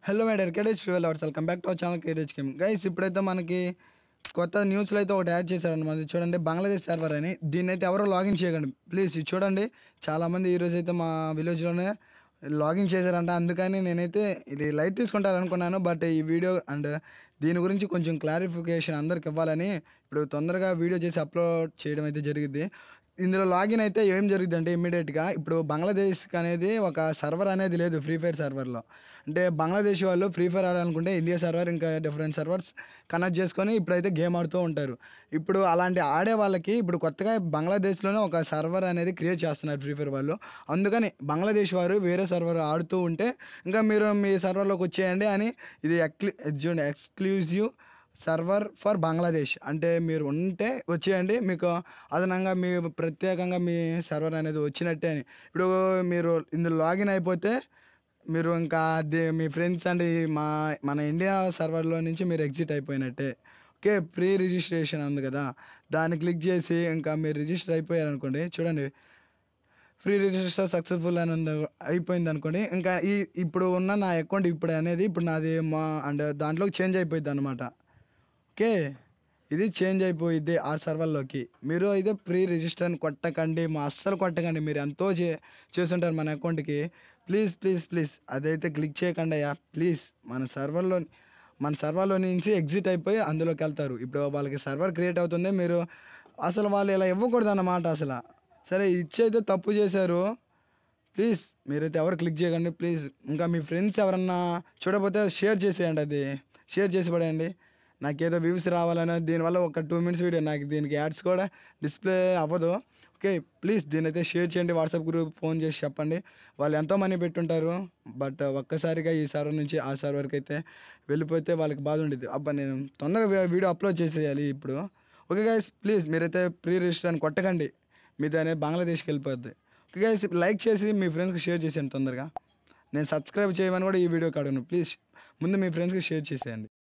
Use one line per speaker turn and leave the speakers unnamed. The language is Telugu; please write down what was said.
హలో మై డర్ కేడేజ్ twelve hours welcome back to our channel కేడేజ్ గేమ్ గైస్ ఇప్పుడైతే మనకి కొత్త న్యూస్లో అయితే ఒకటి యాడ్ చేశారనమాట చూడండి బంగ్లాదేశ్ సర్వర్ అని దీన్ని అయితే ఎవరో లాగిన్ చేయకండి ప్లీజ్ ఇది చూడండి చాలామంది ఈరోజు అయితే మా విలేజ్లోనే లాగిన్ చేశారంట అందుకని నేనైతే ఇది లైట్ తీసుకుంటారనుకున్నాను బట్ ఈ వీడియో అండ్ దీని గురించి కొంచెం క్లారిఫికేషన్ అందరికి ఇవ్వాలని ఇప్పుడు తొందరగా వీడియో చేసి అప్లోడ్ చేయడం అయితే జరిగింది ఇందులో లాగిన్ అయితే ఏం జరుగుతుంది అంటే ఇమ్మీడియట్గా ఇప్పుడు బంగ్లాదేశ్కి అనేది ఒక సర్వర్ అనేది లేదు ఫ్రీ ఫైర్ సర్వర్లో అంటే బంగ్లాదేశ్ వాళ్ళు ఫ్రీ ఫైర్ ఆడాలనుకుంటే ఇండియా సర్వర్ ఇంకా డిఫరెంట్ సర్వర్స్ కనెక్ట్ చేసుకొని ఇప్పుడైతే గేమ్ ఆడుతూ ఉంటారు ఇప్పుడు అలాంటి ఆడే వాళ్ళకి ఇప్పుడు కొత్తగా బంగ్లాదేశ్లోనే ఒక సర్వర్ అనేది క్రియేట్ చేస్తున్నారు ఫ్రీ ఫైర్ వాళ్ళు అందుకని బంగ్లాదేశ్ వారు వేరే సర్వర్ ఆడుతూ ఉంటే ఇంకా మీరు మీ సర్వర్లోకి వచ్చేయండి అని ఇది ఎక్లి చూడండి ఎక్స్క్లూజివ్ సర్వర్ ఫర్ బంగ్లాదేశ్ అంటే మీరు ఉంటే వచ్చేయండి మీకు అదనంగా మీ ప్రత్యేకంగా మీ సర్వర్ అనేది వచ్చినట్టే అని ఇప్పుడు మీరు ఇందులో లాగిన్ అయిపోతే మీరు ఇంకా ది- మీ ఫ్రెండ్స్ అండ్ ఈ మా మన ఇండియా సర్వర్లో నుంచి మీరు ఎగ్జిట్ అయిపోయినట్టే ఓకే ప్రీ రిజిస్ట్రేషన్ ఉంది కదా దాన్ని క్లిక్ చేసి ఇంకా మీరు రిజిస్టర్ అయిపోయారు అనుకోండి చూడండి ఫ్రీ రిజిస్టర్ సక్సెస్ఫుల్ అని ఉంది అయిపోయింది అనుకోండి ఇంకా ఈ ఇప్పుడు ఉన్న నా అకౌంట్ ఇప్పుడు అనేది ఇప్పుడు నాది మా అండ్ దాంట్లోకి చేంజ్ అయిపోయింది అనమాట ఓకే ఇది చేంజ్ అయిపోయింది ఆ సర్వర్లోకి మీరు అయితే ప్రీ రిజిస్టర్ అని కొట్టకండి మా అస్సలు కొట్టకండి మీరు ఎంతో చే చేస్తుంటారు మన అకౌంట్కి ప్లీజ్ ప్లీజ్ ప్లీజ్ అదైతే క్లిక్ చేయకండి అయ్యా ప్లీజ్ మన సర్వర్లో మన సర్వర్లో నుంచి ఎగ్జిట్ అయిపోయి అందులోకి వెళ్తారు ఇప్పుడు వాళ్ళకి సర్వర్ క్రియేట్ అవుతుంది మీరు అసలు వాళ్ళు ఇలా ఇవ్వకూడదు అన్నమాట అసలు సరే ఇచ్చైతే తప్పు చేశారు ప్లీజ్ మీరైతే ఎవరు క్లిక్ చేయకండి ప్లీజ్ ఇంకా మీ ఫ్రెండ్స్ ఎవరన్నా చూడకపోతే షేర్ చేసేయండి అది షేర్ చేసి పడేయండి నాకేదో వ్యూస్ రావాలని దీనివల్ల ఒక టూ మినిట్స్ వీడియో నాకు దీనికి యాడ్స్ కూడా డిస్ప్లే అవ్వదు ఓకే ప్లీజ్ దీని అయితే షేర్ చేయండి వాట్సాప్ గ్రూప్ ఫోన్ చేసి చెప్పండి వాళ్ళు ఎంతో మనీ పెట్టుంటారు బట్ ఒక్కసారిగా ఈ సర్వర్ నుంచి ఆ సర్వర్కి అయితే వెళ్ళిపోతే వాళ్ళకి బాధ ఉండేది అబ్బా నేను తొందరగా వీడియో అప్లోడ్ చేసేయాలి ఇప్పుడు ఓకే గైస్ ప్లీజ్ మీరైతే ప్రీ రిజిస్టర్ అని కొట్టకండి మీది అనేది బంగ్లాదేశ్కి వెళ్ళిపోద్ది ఓకే గైస్ లైక్ చేసి మీ ఫ్రెండ్స్కి షేర్ చేసేయండి తొందరగా నేను సబ్స్క్రైబ్ చేయమని కూడా ఈ వీడియోకి అడగను ప్లీజ్ ముందు మీ ఫ్రెండ్స్కి షేర్ చేసేయండి